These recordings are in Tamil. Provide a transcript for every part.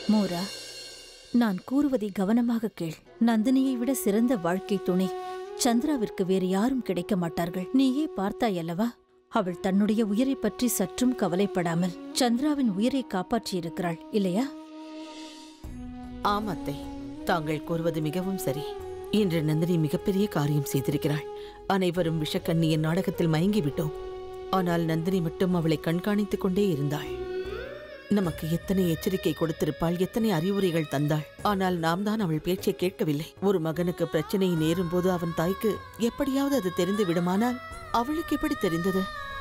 மோரா நான் கூறுவதை கவனமாக கேள் நந்தினியை விட சிறந்த வாழ்க்கை துணை சந்திராவிற்கு வேறு யாரும் கிடைக்க மாட்டார்கள் நீயே பார்த்தாய் அல்லவா அவள் தன்னுடைய உயிரை பற்றி சற்றும் கவலைப்படாமல் சந்திராவின் உயிரை காப்பாற்றியிருக்கிறாள் இல்லையா ஆம் அத்தை தாங்கள் கூறுவது மிகவும் சரி இன்று நந்தினி மிகப்பெரிய காரியம் செய்திருக்கிறாள் அனைவரும் விஷக்கண்ணியின் நாடகத்தில் மயங்கி விட்டோம் ஆனால் நந்தினி மட்டும் அவளை கண்காணித்துக் கொண்டே இருந்தாள் நமக்கு எத்தனை எச்சரிக்கை கொடுத்திருப்பாள் எத்தனை அறிவுரைகள் தந்தாள் ஆனால் நாம் தான் அவள் பேச்சை கேட்கவில்லை ஒரு மகனுக்கு பிரச்சனை நேரும் போது அவன் தாய்க்கு எப்படியாவது அது தெரிந்து விடுமானால் அவளுக்கு எப்படி தெரிந்தது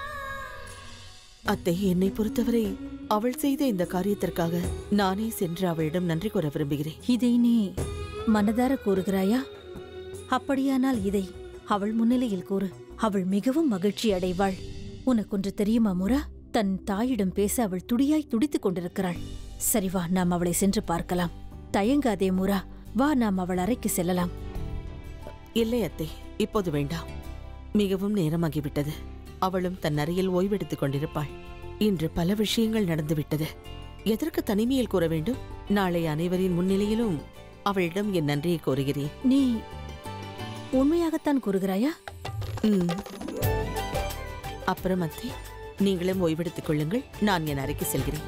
அத்தை என்னை பொறுத்தவரை அவள் செய்த இந்த காரியத்திற்காக நானே சென்று அவளிடம் நன்றி கூற விரும்புகிறேன் இதை நீ மனதார கூறுகிறாயா அப்படியானால் இதை அவள் முன்னிலையில் கூறு அவள் மிகவும் மகிழ்ச்சி அடைவாள் உனக்கொன்று தெரியுமா முரா தன் தாயிடம் பேச அவள் துடியாய் துடித்துக் கொண்டிருக்கிறாள் சரி வா நாம் அவளை சென்று பார்க்கலாம் தயங்காதே முரா வா நாம் அவள் அறைக்கு செல்லலாம் இல்லை அத்தை இப்போது வேண்டாம் மிகவும் நேரமாகிவிட்டது அவளும் தன் அறையில் ஓய்வெடுத்துக் கொண்டிருப்பாள் இன்று பல விஷயங்கள் நடந்துவிட்டது எதற்கு தனிமையில் கூற வேண்டும் நாளை அனைவரின் முன்னிலையிலும் அவளிடம் என் நன்றியை கோருகிறேன் நீ உண்மையாகத்தான் கூறுகிறாயா ம். அப்புறம் அத்தை நீங்களும் ஓய்வெடுத்துக் கொள்ளுங்கள் நான் என் அறைக்கு செல்கிறேன்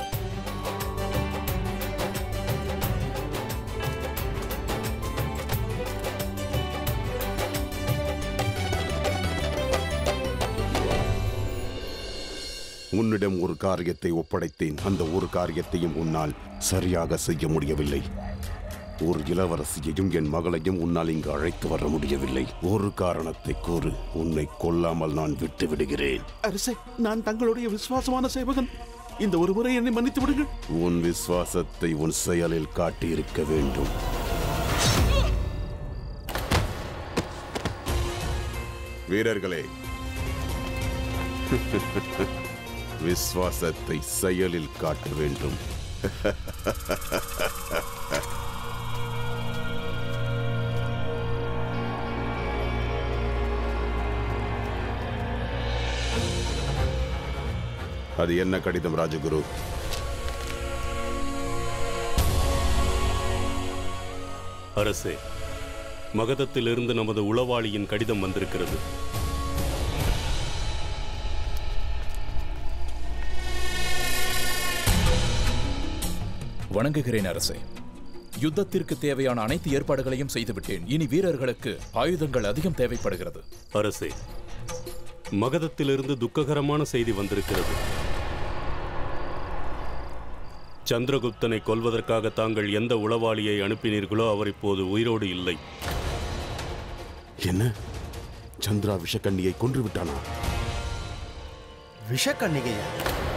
உன்னிடம் ஒரு காரியத்தை ஒப்படைத்தேன் அந்த ஒரு காரியத்தையும் உன்னால் சரியாக செய்ய முடியவில்லை ஒரு இளவரசியையும் என் மகளையும் உன்னால் இங்கு அழைத்து வர முடியவில்லை ஒரு காரணத்தை கூறு உன்னை கொல்லாமல் நான் விட்டு விடுகிறேன் அரசே நான் தங்களுடைய விசுவாசமான சேவகன் இந்த ஒரு முறை என்னை மன்னித்து விடுங்கள் உன் விசுவாசத்தை உன் செயலில் காட்டியிருக்க வேண்டும் வீரர்களே விசுவாசத்தை செயலில் காட்ட வேண்டும் அது என்ன கடிதம் ராஜகுரு அரசே மகதத்திலிருந்து நமது உளவாளியின் கடிதம் வந்திருக்கிறது வணங்குகிறேன் அரசே யுத்தத்திற்கு தேவையான அனைத்து ஏற்பாடுகளையும் செய்துவிட்டேன் இனி வீரர்களுக்கு ஆயுதங்கள் அதிகம் தேவைப்படுகிறது அரசே மகதத்திலிருந்து துக்ககரமான செய்தி வந்திருக்கிறது சந்திரகுப்தனை கொல்வதற்காக தாங்கள் எந்த உளவாளியை அனுப்பினீர்களோ அவர் இப்போது உயிரோடு இல்லை என்ன சந்திரா விஷக்கண்ணியை கொன்று விட்டானா விஷக்கன்னிகையா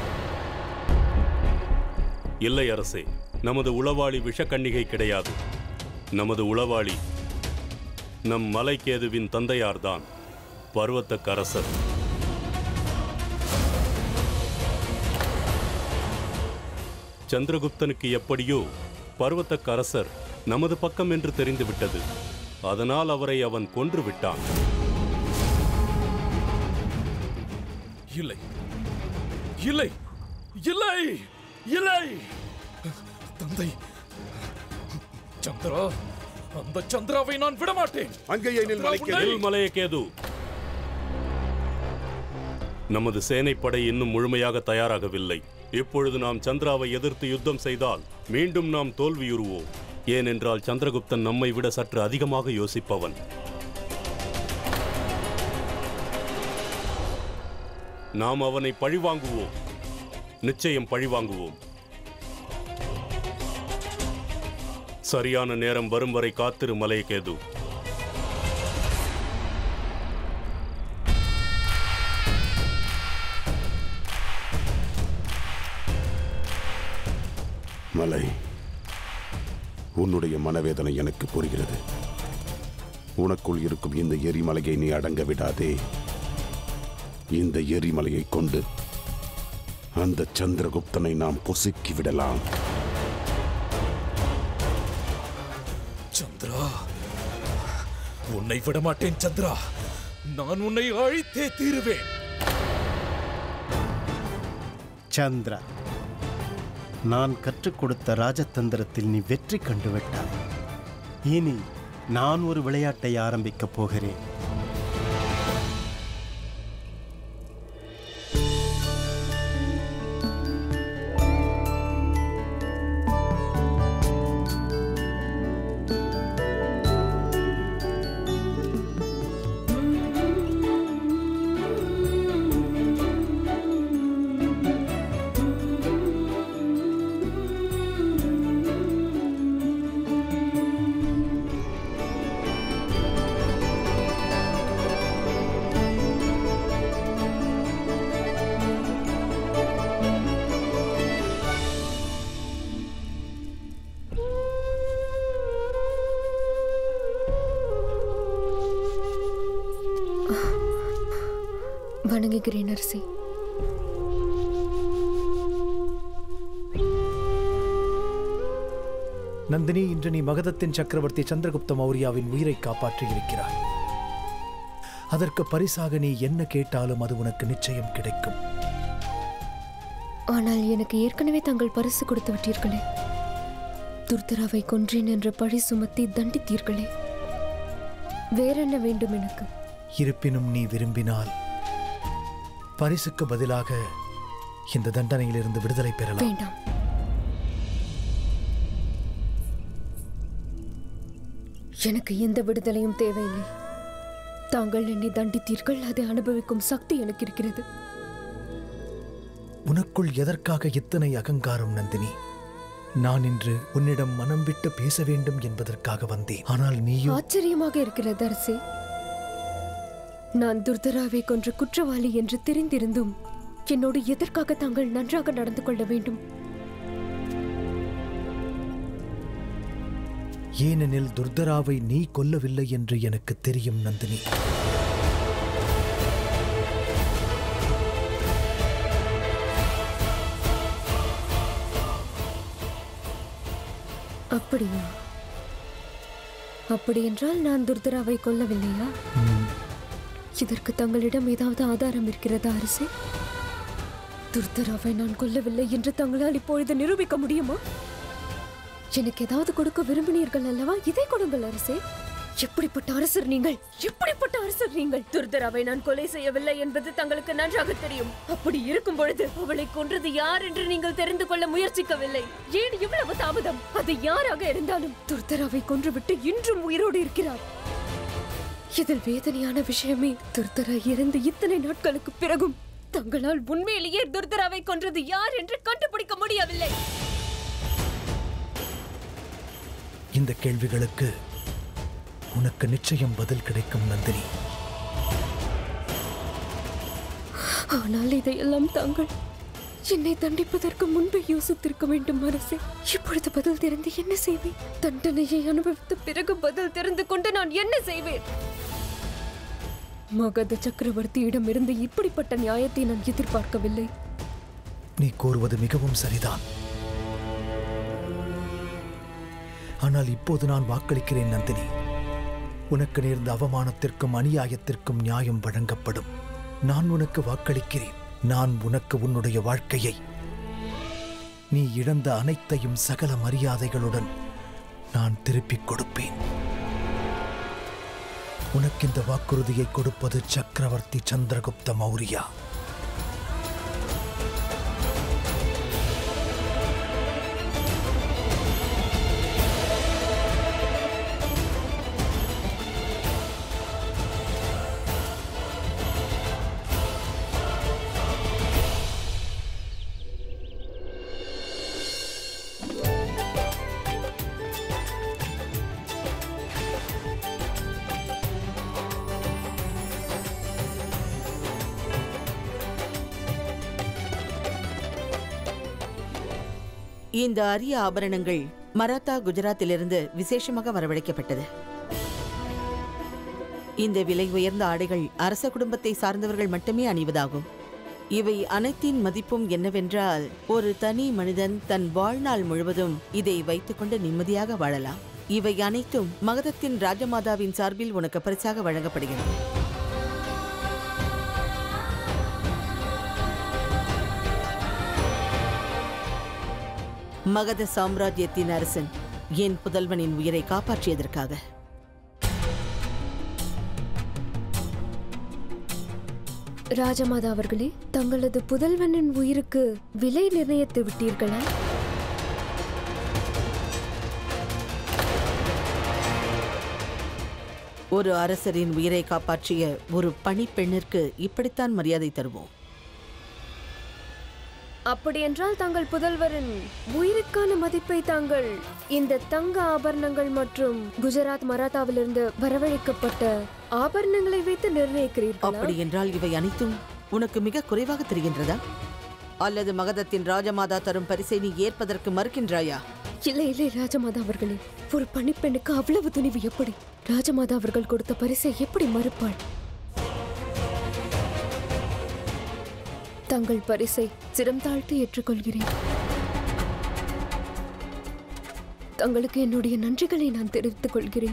இல்லை அரசே நமது உளவாளி விஷக்கன்னிகை கிடையாது நமது உளவாளி நம் மலைக்கேதுவின் தந்தையார்தான் பர்வத்தக்கரசர் சந்திரகுப்தனுக்கு எப்படியோ பர்வத்தக்கரசர் நமது பக்கம் என்று தெரிந்துவிட்டது அதனால் அவரை அவன் கொன்று விட்டான் இல்லை இல்லை இல்லை இல்லை தந்தை சந்திரா அந்த சந்திராவை நான் விடமாட்டேன் அங்கேயே நில் மலைக்கேது. நெல் மலையகேது நமது சேனைப்படை இன்னும் முழுமையாக தயாராகவில்லை இப்பொழுது நாம் சந்திராவை எதிர்த்து யுத்தம் செய்தால் மீண்டும் நாம் தோல்வியுறுவோம் ஏனென்றால் சந்திரகுப்தன் நம்மை விட சற்று அதிகமாக யோசிப்பவன் நாம் அவனை பழிவாங்குவோம் நிச்சயம் பழிவாங்குவோம் சரியான நேரம் வரும் வரை காத்திரு மலையகேது மலை உன்னுடைய மனவேதனை எனக்கு புரிகிறது உனக்குள் இருக்கும் இந்த எரிமலையை நீ அடங்க விடாதே இந்த எரிமலையை கொண்டு அந்த சந்திரகுப்தனை நாம் பொசுக்கி விடலாம் சந்திரா உன்னை விடமாட்டேன் சந்திரா நான் உன்னை அழித்தே தீருவேன் சந்திரா நான் கற்றுக் கொடுத்த ராஜதந்திரத்தில் நீ வெற்றி கண்டு விட்டாய் இனி நான் ஒரு விளையாட்டை ஆரம்பிக்கப் போகிறேன் வணங்குகிறேன் அரசி நந்தினி இன்று நீ மகதத்தின் சக்கரவர்த்தி சந்திரகுப்த மௌரியாவின் உயிரை காப்பாற்றியிருக்கிறாய் அதற்கு பரிசாக நீ என்ன கேட்டாலும் அது உனக்கு நிச்சயம் கிடைக்கும் ஆனால் எனக்கு ஏற்கனவே தாங்கள் பரிசு கொடுத்து விட்டீர்களே துர்தராவை கொன்றேன் என்ற பழி சுமத்தி தண்டித்தீர்களே வேறென்ன வேண்டும் எனக்கு இருப்பினும் நீ விரும்பினால் பரிசுக்கு பதிலாக இந்த தண்டனையிலிருந்து விடுதலை பெறலாம் வேண்டாம் எனக்கு எந்த விடுதலையும் தேவையில்லை தாங்கள் என்னை தண்டித்தீர்கள் அதை அனுபவிக்கும் சக்தி எனக்கு இருக்கிறது உனக்குள் எதற்காக இத்தனை அகங்காரம் நந்தினி நான் இன்று உன்னிடம் மனம் விட்டு பேச வேண்டும் என்பதற்காக வந்தேன் ஆனால் நீயோ ஆச்சரியமாக இருக்கிறது அரசே நான் துர்தராவை கொன்ற குற்றவாளி என்று தெரிந்திருந்தும் என்னோடு எதற்காக தாங்கள் நன்றாக நடந்து கொள்ள வேண்டும் ஏனெனில் துர்தராவை நீ கொல்லவில்லை என்று எனக்கு தெரியும் நந்தினி அப்படியா அப்படியென்றால் நான் துர்தராவை கொல்லவில்லையா இதற்கு தங்களிடம் ஏதாவது ஆதாரம் இருக்கிறதா அரசே துர்தராவை நான் கொல்லவில்லை என்று தங்களால் இப்பொழுது நிரூபிக்க முடியுமா எனக்கு ஏதாவது கொடுக்க விரும்பினீர்கள் அல்லவா இதை கொடுங்கள் அரசே எப்படிப்பட்ட அரசர் நீங்கள் எப்படிப்பட்ட அரசர் நீங்கள் துர்தராவை நான் கொலை செய்யவில்லை என்பது தங்களுக்கு நன்றாக தெரியும் அப்படி இருக்கும் பொழுது அவளை கொன்றது யார் என்று நீங்கள் தெரிந்து கொள்ள முயற்சிக்கவில்லை ஏன் இவ்வளவு தாமதம் அது யாராக இருந்தாலும் துர்தராவை கொன்றுவிட்டு இன்றும் உயிரோடு இருக்கிறார் இதில் வேதனையான விஷயமே துர்தரா இறந்து இத்தனை நாட்களுக்கு பிறகும் தங்களால் உண்மையிலேயே துர்தராவை கொன்றது யார் என்று கண்டுபிடிக்க முடியவில்லை இந்த கேள்விகளுக்கு உனக்கு நிச்சயம் பதில் கிடைக்கும் நந்தினி ஆனால் இதையெல்லாம் தாங்கள் என்னை தண்டிப்பதற்கு முன்பே யோசித்திருக்க வேண்டும் அரசே இப்பொழுது பதில் தெரிந்து என்ன செய்வேன் தண்டனையை அனுபவித்த பிறகு பதில் தெரிந்து கொண்டு நான் என்ன செய்வேன் மகத சக்கரவர்த்தியிடமிருந்து இப்படிப்பட்ட நியாயத்தை நான் எதிர்பார்க்கவில்லை நீ கூறுவது மிகவும் சரிதான் ஆனால் இப்போது நான் வாக்களிக்கிறேன் நந்தினி உனக்கு நேர்ந்த அவமானத்திற்கும் அநியாயத்திற்கும் நியாயம் வழங்கப்படும் நான் உனக்கு வாக்களிக்கிறேன் நான் உனக்கு உன்னுடைய வாழ்க்கையை நீ இழந்த அனைத்தையும் சகல மரியாதைகளுடன் நான் திருப்பிக் கொடுப்பேன் உனக்கு இந்த வாக்குறுதியை கொடுப்பது சக்கரவர்த்தி சந்திரகுப்த மௌரியா இந்த அரிய ஆபரணங்கள் மராத்தா குஜராத்திலிருந்து விசேஷமாக வரவழைக்கப்பட்டது இந்த விலை உயர்ந்த ஆடைகள் அரச குடும்பத்தை சார்ந்தவர்கள் மட்டுமே அணிவதாகும் இவை அனைத்தின் மதிப்பும் என்னவென்றால் ஒரு தனி மனிதன் தன் வாழ்நாள் முழுவதும் இதை வைத்துக்கொண்டு நிம்மதியாக வாழலாம் இவை அனைத்தும் மகதத்தின் ராஜமாதாவின் சார்பில் உனக்கு பரிசாக வழங்கப்படுகிறது மகத சாம்ராஜ்யத்தின் அரசன் என் புதல்வனின் உயிரை காப்பாற்றியதற்காக ராஜமாதா அவர்களே தங்களது புதல்வனின் உயிருக்கு விலை நிர்ணயித்து விட்டீர்களா ஒரு அரசரின் உயிரை காப்பாற்றிய ஒரு பணிப்பெண்ணிற்கு இப்படித்தான் மரியாதை தருவோம் அப்படியென்றால் தங்கள் புதல்வரின் உயிருக்கான மதிப்பை தாங்கள் இந்த தங்க ஆபரணங்கள் மற்றும் குஜராத் மராத்தாவிலிருந்து வரவழைக்கப்பட்ட ஆபரணங்களை வைத்து நிர்ணயிக்கிறீர்களா அப்படி என்றால் இவை அனைத்தும் உனக்கு மிக குறைவாக தெரிகின்றதா அல்லது மகதத்தின் ராஜமாதா தரும் பரிசை நீ ஏற்பதற்கு மறுக்கின்றாயா இல்லை இல்லை ராஜமாதா அவர்களே ஒரு பணிப்பெண்ணுக்கு அவ்வளவு துணிவு எப்படி ராஜமாதா அவர்கள் கொடுத்த பரிசை எப்படி மறுப்பாள் தங்கள் பரிசை சிரம் தாழ்த்தி ஏற்றுக்கொள்கிறேன் தங்களுக்கு என்னுடைய நன்றிகளை நான் தெரிவித்துக் கொள்கிறேன்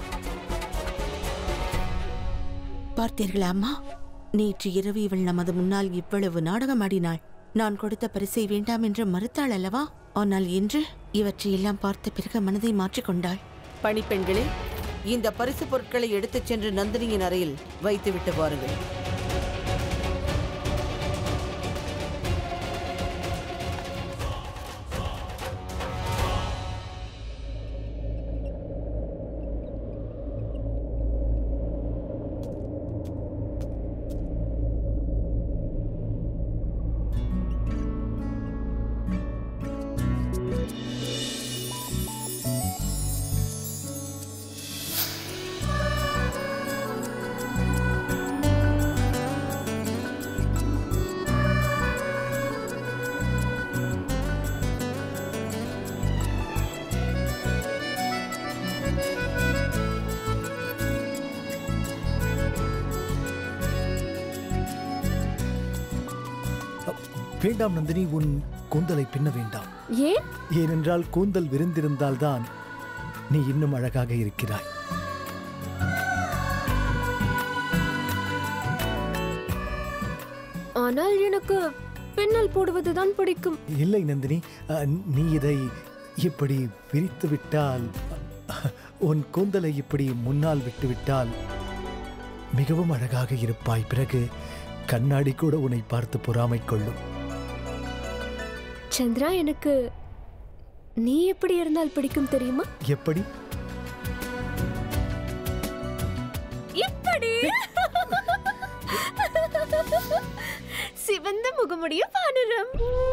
பார்த்தீர்களா அம்மா நேற்று இரவு இவள் நமது முன்னால் இவ்வளவு நாடகமாடினாள் நான் கொடுத்த பரிசை வேண்டாம் என்று மறுத்தாள் அல்லவா ஆனால் இன்று இவற்றையெல்லாம் பார்த்த பிறகு மனதை மாற்றிக்கொண்டாள் பணிப்பெண்களே இந்த பரிசு பொருட்களை எடுத்துச் சென்று நந்தினியின் அறையில் வைத்துவிட்டு வாருங்கள் வேண்டாம் நந்தினி உன் கூந்தலை பின்ன வேண்டாம் ஏன் ஏனென்றால் கூந்தல் விரிந்திருந்தால்தான் நீ இன்னும் அழகாக இருக்கிறாய் ஆனால் எனக்கு பின்னல் போடுவதுதான் பிடிக்கும் இல்லை நந்தினி அ, நீ இதை இப்படி விரித்து விட்டால் உன் கூந்தலை இப்படி முன்னால் விட்டுவிட்டால் மிகவும் அழகாக இருப்பாய் பிறகு கண்ணாடி கூட உன்னை பார்த்து பொறாமை கொள்ளும் சந்திரா எனக்கு நீ எப்படி இருந்தால் பிடிக்கும் தெரியுமா எப்படி இப்படி சிவந்த முகமுடைய பானுரம்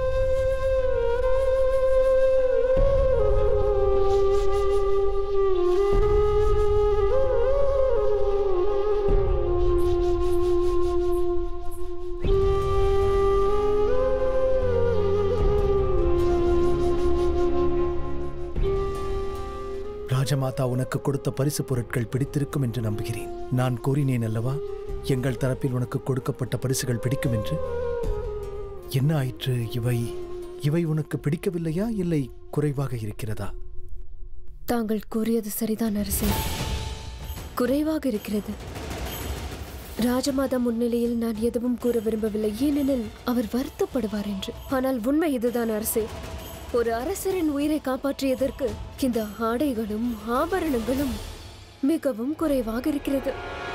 ராஜமாதா உனக்கு கொடுத்த பரிசு பொருட்கள் பிடித்திருக்கும் என்று நம்புகிறேன் நான் கூறினேன் அல்லவா எங்கள் தரப்பில் உனக்கு கொடுக்கப்பட்ட பரிசுகள் பிடிக்கும் என்று என்ன ஆயிற்று இவை இவை உனக்கு பிடிக்கவில்லையா இல்லை குறைவாக இருக்கிறதா தாங்கள் கூறியது சரிதான் அரசே குறைவாக இருக்கிறது ராஜமாதா முன்னிலையில் நான் எதுவும் கூற விரும்பவில்லை ஏனெனில் அவர் வருத்தப்படுவார் என்று ஆனால் உண்மை இதுதான் அரசே ஒரு அரசரின் உயிரை காப்பாற்றியதற்கு இந்த ஆடைகளும் ஆபரணங்களும் மிகவும் குறைவாக இருக்கிறது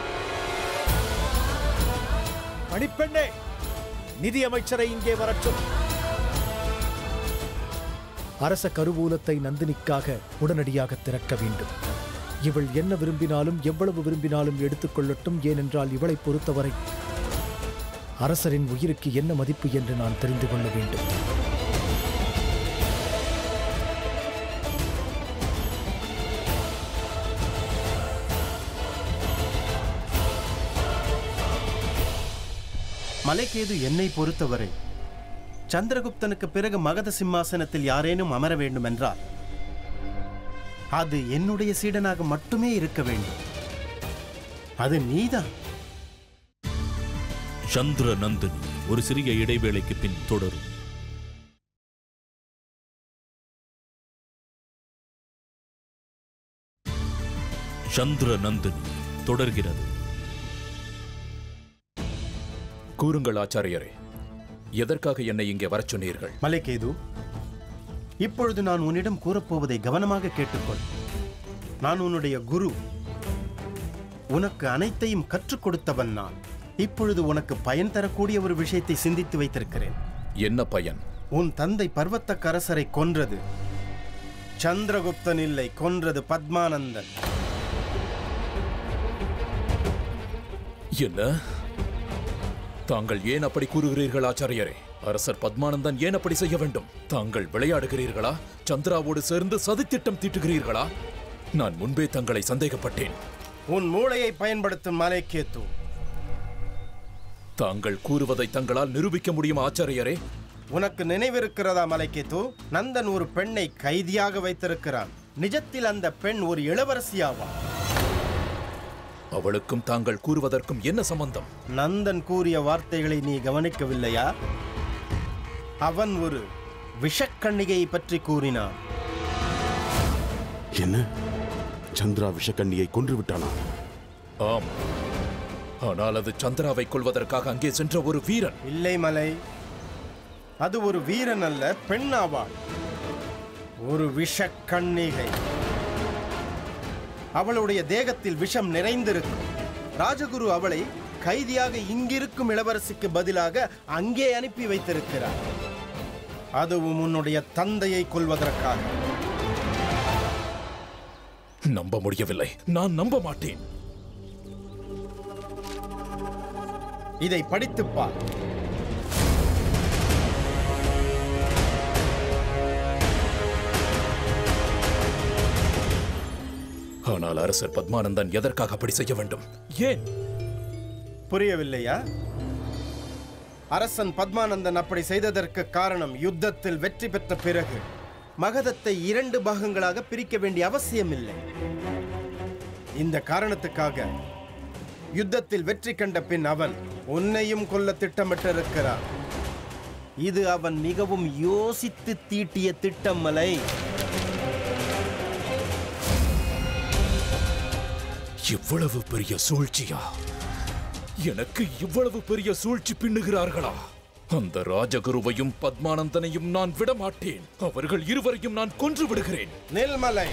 மணிப்பெண்ணே நிதி அமைச்சரை இங்கே வரட்டும் அரச கருவூலத்தை நந்தினிக்காக உடனடியாக திறக்க வேண்டும் இவள் என்ன விரும்பினாலும் எவ்வளவு விரும்பினாலும் எடுத்துக்கொள்ளட்டும் ஏனென்றால் இவளை பொறுத்தவரை அரசரின் உயிருக்கு என்ன மதிப்பு என்று நான் தெரிந்து கொள்ள வேண்டும் மலைக்கேது என்னை பொறுத்தவரை சந்திரகுப்தனுக்கு பிறகு மகத சிம்மாசனத்தில் யாரேனும் அமர வேண்டும் என்றால் அது என்னுடைய சீடனாக மட்டுமே இருக்க வேண்டும் அது நீதான் சந்திர நந்தினி ஒரு சிறிய இடைவேளைக்கு பின் தொடரும் சந்திர நந்தினி தொடர்கிறது கூறுங்கள் ஆச்சாரியரே எதற்காக என்னை இங்கே வரச் சொன்னீர்கள் மலைக்கேது இப்பொழுது நான் உன்னிடம் கூறப்போவதை கவனமாக கேட்டுக்கொள் நான் உன்னுடைய குரு உனக்கு அனைத்தையும் கற்றுக் கொடுத்தவன் நான் இப்பொழுது உனக்கு பயன் தரக்கூடிய ஒரு விஷயத்தை சிந்தித்து வைத்திருக்கிறேன் என்ன பயன் உன் தந்தை பர்வத்தக்க அரசரை கொன்றது சந்திரகுப்தன் இல்லை கொன்றது பத்மானந்தன் என்ன தாங்கள் ஏன் அப்படி கூறுகிறீர்கள் ஆச்சாரியரே அரசர் பத்மானந்தன் ஏன் அப்படி செய்ய வேண்டும் தாங்கள் விளையாடுகிறீர்களா சந்திராவோடு சேர்ந்து சதித்திட்டம் தீட்டுகிறீர்களா நான் முன்பே தங்களை சந்தேகப்பட்டேன் உன் மூளையை பயன்படுத்தும் மலைக்கேத்து தாங்கள் கூறுவதை தங்களால் நிரூபிக்க முடியுமா ஆச்சாரியரே உனக்கு நினைவிருக்கிறதா மலைக்கேத்து நந்தன் ஒரு பெண்ணை கைதியாக வைத்திருக்கிறான் நிஜத்தில் அந்த பெண் ஒரு இளவரசியாவா அவளுக்கும் தாங்கள் கூறுவதற்கும் என்ன சம்பந்தம் நந்தன் கூறிய வார்த்தைகளை நீ கவனிக்கவில்லையா அவன் ஒரு விஷக்கண்ணிகையை பற்றி கூறினான் என்ன சந்திரா விஷக்கண்ணியை கொன்று விட்டானா ஆம் ஆனால் அது சந்திராவை கொள்வதற்காக அங்கே சென்ற ஒரு வீரன் இல்லை மலை அது ஒரு வீரன் அல்ல பெண் ஆவாள் ஒரு விஷக்கண்ணிகை அவளுடைய தேகத்தில் விஷம் நிறைந்திருக்கும் ராஜகுரு அவளை கைதியாக இங்கிருக்கும் இளவரசிக்கு பதிலாக அங்கே அனுப்பி வைத்திருக்கிறார் அதுவும் உன்னுடைய தந்தையை கொல்வதற்காக நம்ப முடியவில்லை நான் நம்ப மாட்டேன் இதை படித்துப் பார் ஆனால் அரசர் பத்மானந்தன் எதற்காக அப்படி செய்ய வேண்டும் ஏன் புரியவில்லையா அரசன் பத்மானந்தன் அப்படி செய்ததற்கு காரணம் யுத்தத்தில் வெற்றி பெற்ற பிறகு மகதத்தை இரண்டு பாகங்களாக பிரிக்க வேண்டிய அவசியமில்லை இந்த காரணத்துக்காக யுத்தத்தில் வெற்றி கண்ட பின் அவன் உன்னையும் கொல்ல திட்டமிட்டிருக்கிறான் இது அவன் மிகவும் யோசித்து தீட்டிய திட்டம் மலை இவ்வளவு பெரிய சூழ்ச்சியா எனக்கு இவ்வளவு பெரிய சூழ்ச்சி பின்னுகிறார்களா அந்த ராஜகுருவையும் பத்மானந்தனையும் நான் விடமாட்டேன் அவர்கள் இருவரையும் நான் கொன்று விடுகிறேன் நெல்மலை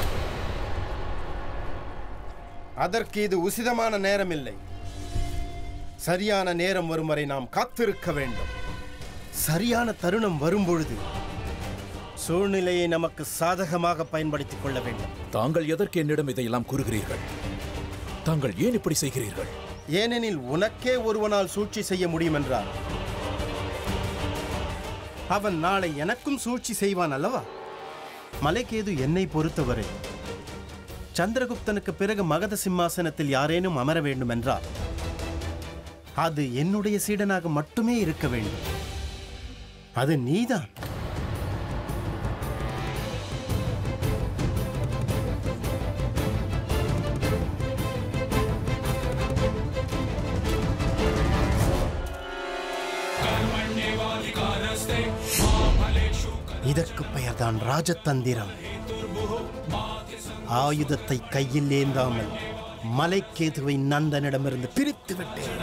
அதற்கு இது உசிதமான நேரமில்லை சரியான நேரம் வரும் வரை நாம் காத்திருக்க வேண்டும் சரியான தருணம் வரும்பொழுது சூழ்நிலையை நமக்கு சாதகமாக பயன்படுத்திக் கொள்ள வேண்டும் தாங்கள் எதற்கு என்னிடம் இதையெல்லாம் கூறுகிறீர்கள் தாங்கள் ஏன் இப்படி செய்கிறீர்கள் ஏனெனில் உனக்கே ஒருவனால் சூழ்ச்சி செய்ய முடியும் என்றார் அவன் நாளை எனக்கும் சூழ்ச்சி செய்வான் அல்லவா மலைக்கேது என்னை பொறுத்தவரை சந்திரகுப்தனுக்கு பிறகு மகத சிம்மாசனத்தில் யாரேனும் அமர வேண்டும் என்றால் அது என்னுடைய சீடனாக மட்டுமே இருக்க வேண்டும் அது நீதான் இதற்கு பெயர்தான் ராஜதந்திரம் ஆயுதத்தை கையில் ஏந்தாமல் மலைக்கேதுவை நந்தனிடமிருந்து பிரித்து விட்டேன்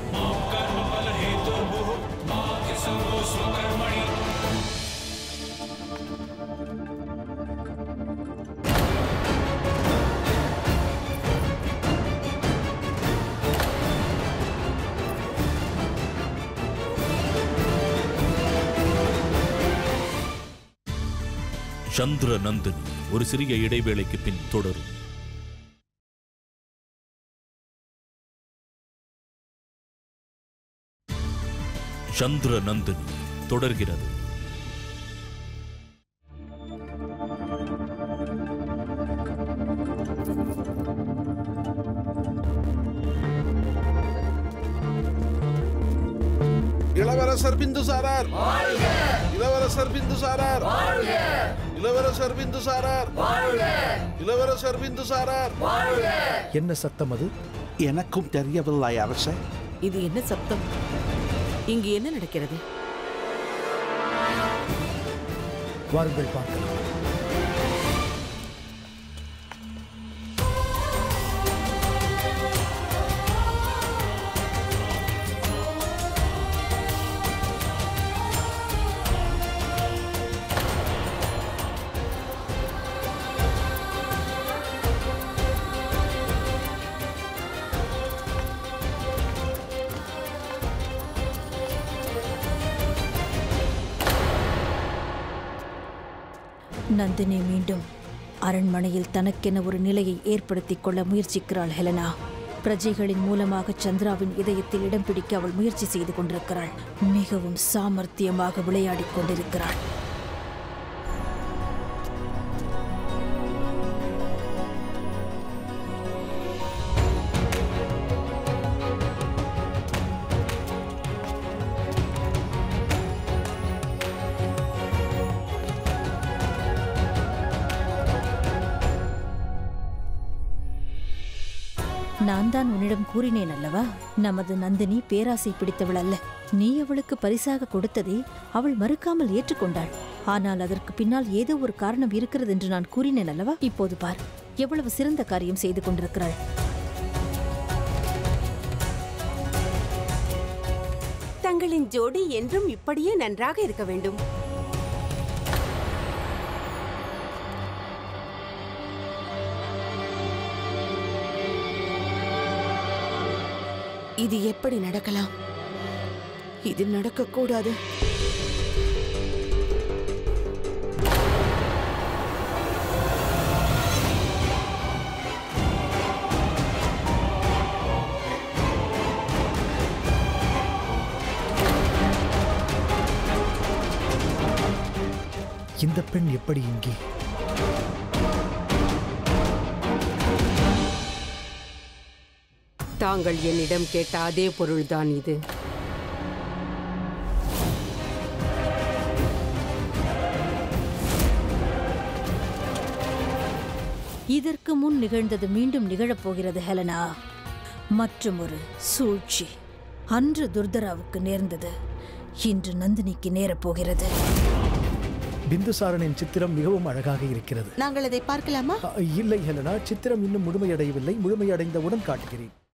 சந்திர நந்தினி ஒரு சிறிய இடைவேளைக்கு பின் தொடரும் சந்திர நந்தினி தொடர்கிறது இளவரசர் பிந்துசாரர் இளவரசர் பிந்துசாரர் இளவரசர் பிந்துசாரர் இளவரசர் பிந்துசாரர் என்ன சத்தம் அது எனக்கும் தெரியவில்லை அரசே இது என்ன சப்தம் இங்கு என்ன நடக்கிறது வாருங்கள் பார்க்கலாம் நந்தினி மீண்டும் அரண்மனையில் தனக்கென ஒரு நிலையை ஏற்படுத்திக் கொள்ள முயற்சிக்கிறாள் ஹெலனா பிரஜைகளின் மூலமாக சந்திராவின் இதயத்தில் இடம் பிடிக்க அவள் முயற்சி செய்து கொண்டிருக்கிறாள் மிகவும் சாமர்த்தியமாக விளையாடிக் கொண்டிருக்கிறாள் நான் தான் உன்னிடம் கூறினேன் அல்லவா நமது நந்தினி பேராசை பிடித்தவள் அல்ல நீ அவளுக்கு பரிசாக கொடுத்ததை அவள் மறுக்காமல் ஏற்றுக்கொண்டாள் ஆனால் அதற்கு பின்னால் ஏதோ ஒரு காரணம் இருக்கிறது என்று நான் கூறினேன் அல்லவா இப்போது பார் எவ்வளவு சிறந்த காரியம் செய்து கொண்டிருக்கிறாள் தங்களின் ஜோடி என்றும் இப்படியே நன்றாக இருக்க வேண்டும் இது எப்படி நடக்கலாம் இது நடக்கக்கூடாது இந்த பெண் எப்படி இங்கே தாங்கள் என்னிடம் கேட்ட அதே பொருள்தான் இது இதற்கு முன் நிகழ்ந்தது மீண்டும் நிகழப்போகிறது ஹெலனா மற்றும் ஒரு சூழ்ச்சி அன்று துர்தராவுக்கு நேர்ந்தது இன்று நந்தினிக்கு நேரப்போகிறது பிந்துசாரனின் சித்திரம் மிகவும் அழகாக இருக்கிறது நாங்கள் அதை பார்க்கலாமா அ, இல்லை ஹெலனா சித்திரம் இன்னும் முழுமையடையவில்லை முழுமையடைந்தவுடன் காட்டுகிறேன்